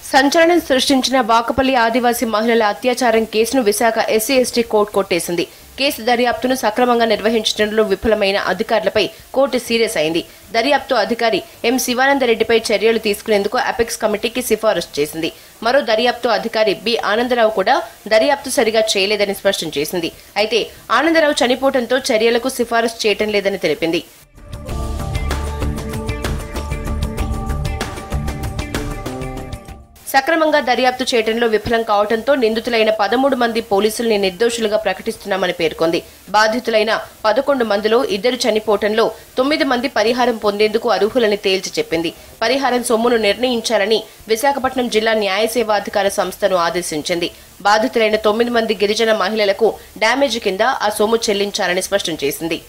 సంచలనం సృష్టించిన వాకపల్లి ఆదివాసీ మహిళల అత్యాచారం కేసును విశాఖ ఎస్సీ ఎస్టీ కోర్టు కొట్టేసింది కేసు దర్యాప్తును సక్రమంగా నిర్వహించడంలో విఫలమైన అధికారులపై కోర్టు సీరియస్ అయింది దర్యాప్తు అధికారి ఎం శివానందరెడ్డిపై చర్యలు తీసుకునేందుకు అపెక్స్ కమిటీకి సిఫారసు చేసింది మరో దర్యాప్తు అధికారి బి ఆనందరావు కూడా దర్యాప్తు సరిగా చేయలేదని స్పష్టం చేసింది అయితే ఆనందరావు చనిపోవడంతో చర్యలకు సిఫారసు చేయటం లేదని తెలిపింది సక్రమంగా దర్యాప్తు చేయడంలో విఫలం కావడంతో నిందితులైన పదమూడు మంది పోలీసుల్ని నిర్దోషులుగా ప్రకటిస్తున్నామని పేర్కొంది బాధితులైన పదకొండు మందిలో ఇద్దరు చనిపోవటంలో తొమ్మిది మంది పరిహారం పొందేందుకు అర్హులని తేల్చి చెప్పింది పరిహారం సొమ్మును నిర్ణయించాలని విశాఖపట్నం జిల్లా న్యాయ సేవాధికార సంస్థను ఆదేశించింది బాధితులైన తొమ్మిది మంది గిరిజన మహిళలకు డ్యామేజ్ కింద ఆ సొమ్ము చెల్లించాలని స్పష్టం చేసింది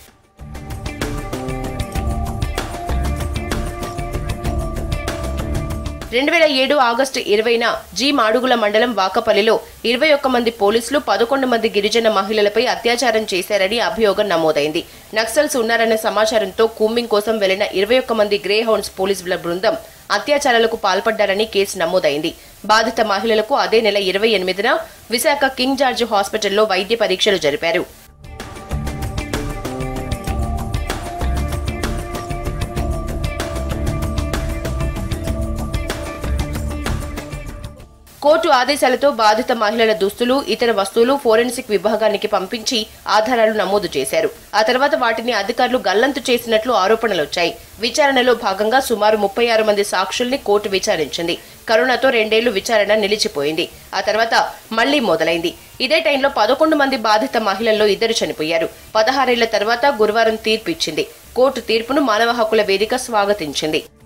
రెండు వేల ఏడు ఆగస్టు ఇరవైన జి మాడుగుల మండలం వాకపల్లిలో ఇరవై ఒక్క మంది పోలీసులు పదకొండు మంది గిరిజన మహిళలపై అత్యాచారం చేశారని అభియోగం నమోదైంది నక్సల్స్ ఉన్నారన్న సమాచారంతో కూంబింగ్ కోసం వెళ్లిన ఇరవై ఒక్క మంది గ్రే హౌండ్స్ పోలీసుల బృందం అత్యాచారాలకు పాల్పడ్డారని కేసు నమోదైంది బాధిత మహిళలకు అదే నెల ఇరవై ఎనిమిదిన విశాఖ కింగ్ జార్జ్ హాస్పిటల్లో వైద్య పరీక్షలు జరిపారు కోర్టు ఆదేశాలతో బాధిత మహిళల దుస్తులు ఇతర వస్తువులు ఫోరెన్సిక్ విభాగానికి పంపించి ఆధారాలు నమోదు చేశారు ఆ తర్వాత వాటిని అధికారులు గల్లంతు చేసినట్లు ఆరోపణలు వచ్చాయి విచారణలో భాగంగా సుమారు ముప్పై ఆరు మంది సాక్షుల్ని కోర్టు విచారించింది కరోనాతో రెండేళ్లు విచారణ నిలిచిపోయింది ఆ తర్వాత మళ్లీ మొదలైంది ఇదే టైంలో పదకొండు మంది బాధిత మహిళల్లో ఇద్దరు చనిపోయారు పదహారేళ్ల తర్వాత గురువారం తీర్పు ఇచ్చింది కోర్టు తీర్పును మానవ హక్కుల వేదిక స్వాగతించింది